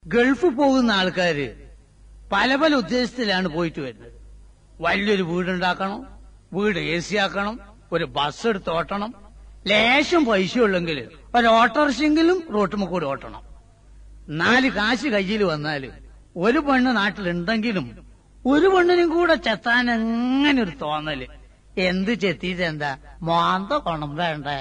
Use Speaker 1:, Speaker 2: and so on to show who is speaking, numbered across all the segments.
Speaker 1: Gulf പോകുന്ന ആൾക്കാര് പല പല ഉദ്ദേശത്തിലാണ് പോയിട്ട് വരുന്നത് വലിയൊരു വീടുണ്ടാക്കണം വീട് എ സി ആക്കണം ഒരു ബസ് എടുത്ത് ഓട്ടണം ലേശം പൈസ ഉള്ളെങ്കിൽ ഒരു ഓട്ടോറിക്ഷെങ്കിലും റോട്ടുമ്മ കൂടി ഓട്ടണം നാല് കാശ് കയ്യിൽ വന്നാല് ഒരു പെണ്ണ് നാട്ടിലുണ്ടെങ്കിലും ഒരു പെണ്ണിനും കൂടെ ചെത്താൻ എങ്ങനെ ഒരു തോന്നല് എന്ത് ചെത്തിയിട്ട് എന്താ മോന്ത കൊണം വേണ്ടേ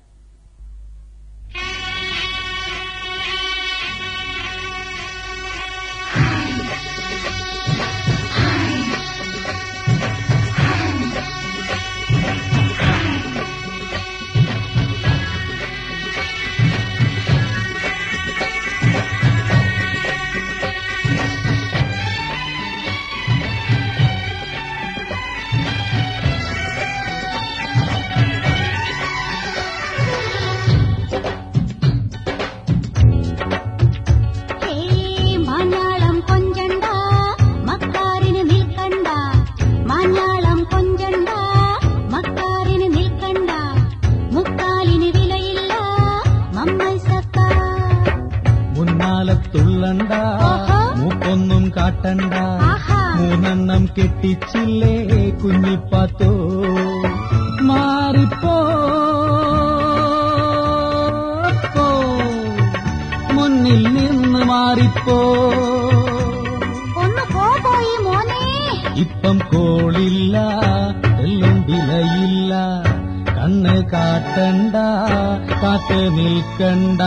Speaker 2: ഹേ മഞ്ഞാളം കൊഞ്ചണ്ട മക്കാരിന് നിൽക്കണ്ട മഞ്ഞാളം കൊഞ്ചണ്ട മക്കാരിന് നിൽക്കണ്ട മുക്കാലിന് വിലയില്ല മമ്മൈ സക്ക
Speaker 3: മുന്നാലത്തുള്ളണ്ട
Speaker 2: ഓഹോ.
Speaker 3: മൂക്കൊന്നും കാട്ടണ്ട
Speaker 2: ആഹാ.
Speaker 3: മൂന്നെണ്ണം കെട്ടിച്ചില്ലേ കുഞ്ഞിപ്പാത്തോ മാറിപ്പോ പോ. മുന്നിൽ നിന്ന് മാറിപ്പോ
Speaker 2: ഒന്ന് പോ പോയി മോനെ
Speaker 3: ഇപ്പം കോളില്ല എല്ലാം വിലയില്ല കണ്ണ് കാട്ടണ്ട കാത്ത് നിൽക്കണ്ട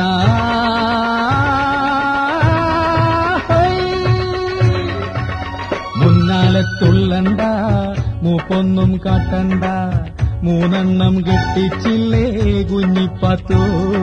Speaker 3: മുന്നാലെ തുള്ളണ്ട മൂപ്പൊന്നും കാട്ടണ്ട മൂന്നെണ്ണം കെട്ടിച്ചില്ലേ കുഞ്ഞിപ്പത്തോ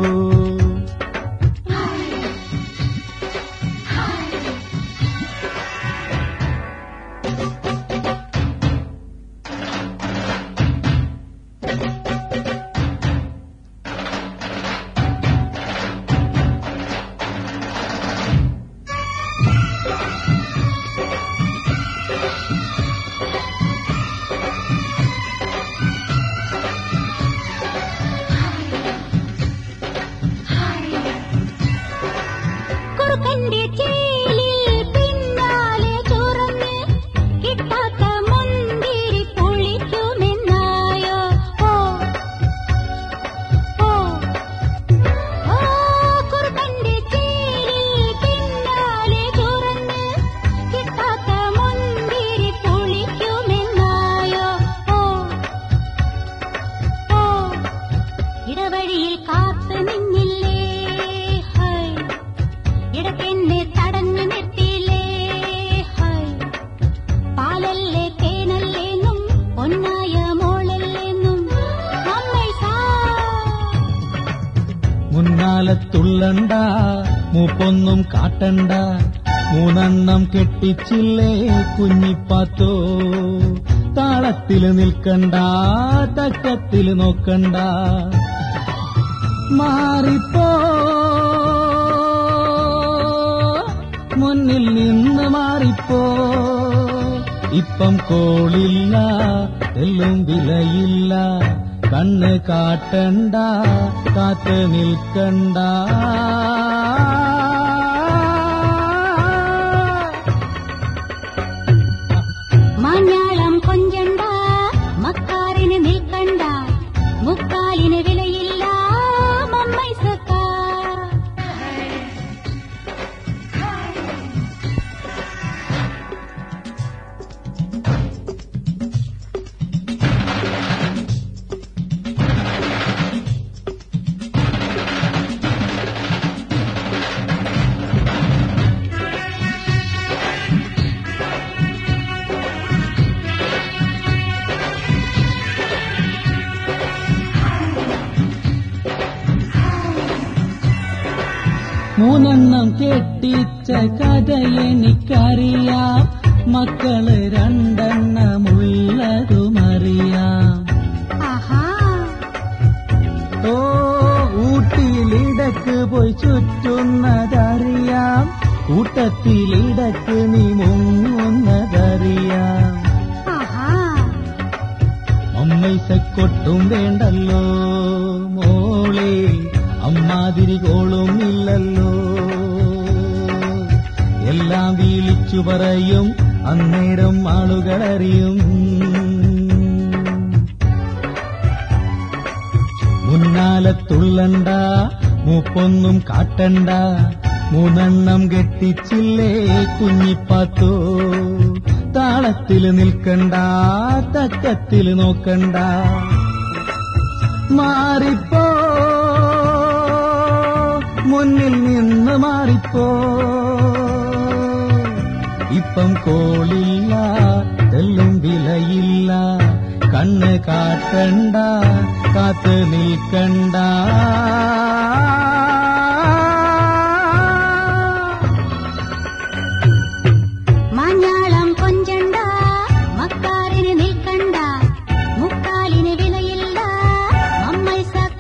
Speaker 2: കുറുക്കന്റെ ചേലിൽ പിന്നാലെ ചുറന്ന് കിട്ടാത്ത മുന്തിരി പൊളിക്കുമെന്നായോ ഓ ഓ ഓ കുറുക്കന്റെ ചേലിൽ പിന്നാലെ ചുറന്ന് കിട്ടാത്ത മുന്തിരി പൊളിക്കുമെന്നായോ ഓ ഓ ഇടവഴിയിൽ കാത്തു നിന്നില്ലേ ഹൈ ഇടയ്ക്കെന്നെ തടഞ്ഞു നിർത്തിയില്ലേ ഹൈ പാലല്ലേ തേനല്ലേന്നും പൊന്നായ മോളല്ലേന്നും നമ്മൾ സാ
Speaker 3: മുന്നാലത്തുള്ളണ്ട മൂപ്പൊന്നും കാട്ടണ്ട മൂന്നെണ്ണം കെട്ടിച്ചില്ലേ കുഞ്ഞിപ്പാത്തോ താളത്തില് നിൽക്കണ്ട തക്കത്തില് നോക്കണ്ട മാറിപ്പോ മുന്നിൽ നിന്ന് മാറിപ്പോ ഇപ്പം കോളില്ല എല്ലും വിലയില്ല കണ്ണ് കാട്ടണ്ട കാത്ത് നിൽക്കണ്ട
Speaker 2: മഞ്ഞാളം കൊഞ്ചണ്ട മക്കാറിന് നിൽക്കണ്ട മുക്കാലിന് വിലയില്ല മമ്മൈ സക്കാ
Speaker 3: മൂന്നെണ്ണം കെട്ടിച്ച കഥ എനിക്കറിയാം മക്കള് രണ്ടെണ്ണമുള്ളതുമറിയാം
Speaker 2: ആഹാ
Speaker 3: ഓ ഊട്ടിയിലിടക്ക് പോയി ചുറ്റുന്നതറിയാം കൂട്ടത്തിലിടക്ക് നീ മുങ്ങുന്നതറിയാം
Speaker 2: ആഹാ
Speaker 3: അമ്മൈസക്കൊട്ടും വേണ്ടല്ലോ മോളെ അമ്മാതിരി കോളും ഇല്ലല്ലോ എല്ലാം വിളിച്ചു പറയും അന്നേരം ആളുകളറിയും മുന്നാലത്തുള്ളണ്ട മൂപ്പൊന്നും കാട്ടണ്ട മൂന്നെണ്ണം കെട്ടിച്ചില്ലേ കുഞ്ഞിപ്പാത്തോ താളത്തില് നിൽക്കണ്ട തക്കത്തില് നോക്കണ്ട മാറിപ്പോ മുന്നിൽ നിന്ന് മാറിപ്പോ ഇപ്പം കോളില്ല തെല്ലും വിലയില്ല കണ്ണ് കാട്ടണ്ട കാത്ത് നിൽക്കണ്ട
Speaker 2: മാഞ്ഞാളം കൊഞ്ചണ്ട മക്കാറിന് നിൽക്കണ്ട മുക്കാലിന് വിലയില്ല മമ്മൈ സക്ക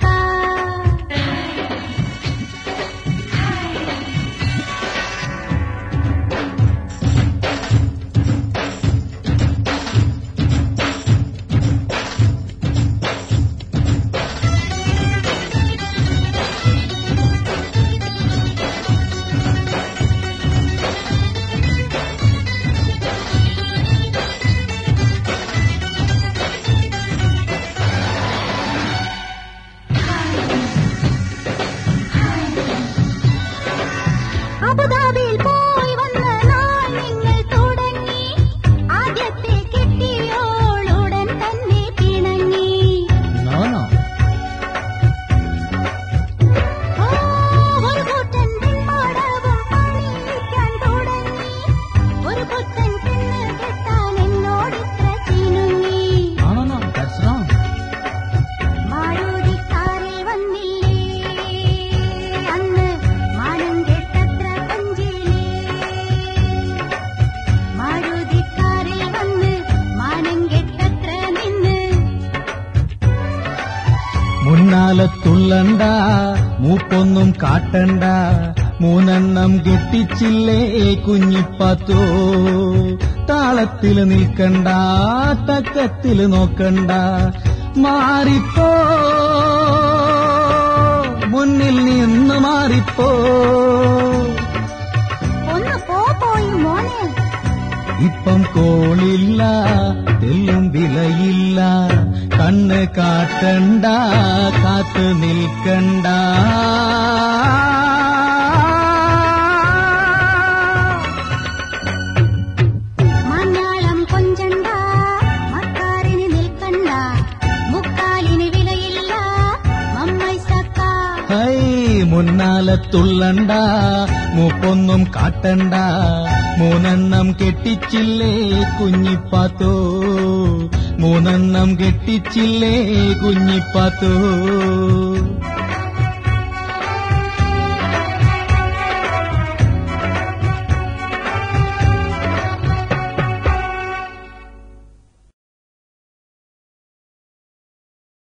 Speaker 2: അബുദാബിയിൽ പോയി വന്ന നാൾ നിങ്ങൾ തുടങ്ങി ആദ്യത്തെ കിട്ടിയോളുടൻ തന്നെ പിണങ്ങി
Speaker 3: നാണോ
Speaker 2: ഓ, ഒരു കൂട്ടൻ പെൺപാടവും പണിയിക്കാൻ തുടങ്ങി ഒരു പുത്തൻ പെണ്ണ് കെട്ടാൻ എന്നോടിത്ര ചിനുങ്ങി
Speaker 3: ആണോ ദാറ്റ്സ് റോങ്
Speaker 2: മാളൂരിക്കാരിൽ വന്നില്ലേ അന്ന് മാനം കെട്ടത്ര പഞ്ചിലേ മാരുതിക്കാരിൽ വന്ന് മാനം കെട്ടത്ര നിന്ന്
Speaker 3: മുന്നാലത്തുള്ളണ്ട മൂപ്പൊന്നും കാട്ടണ്ട മൂന്നെണ്ണം കെട്ടിച്ചില്ലേ കുഞ്ഞിപ്പാത്തോ താളത്തില് നിൽക്കണ്ട തക്കത്തില് നോക്കണ്ട മാറിപ്പോ മുന്നിൽ നിന്ന് മാറിപ്പോ
Speaker 2: ഒന്ന് പോ പോയി മോനെ
Speaker 3: ഇപ്പം കോളില്ല തെല്ലും വിലയില്ല കണ്ണ് കാട്ടണ്ട കാത്ത് നിൽക്കണ്ട
Speaker 2: മഞ്ഞാളം കൊഞ്ചണ്ട മക്കാറിന് നിൽക്കണ്ട മുക്കാലിന് വിലയില്ല മമ്മൈ സക്ക
Speaker 3: ഹൈ മുന്നാലത്തുള്ളണ്ട മൂപ്പൊന്നും കാട്ടണ്ട മൂന്നെണ്ണം കെട്ടിച്ചില്ലേ കുഞ്ഞിപ്പാത്തോ മൂന്നെണ്ണം കെട്ടിച്ചില്ലേ കുഞ്ഞിപ്പാത്തോ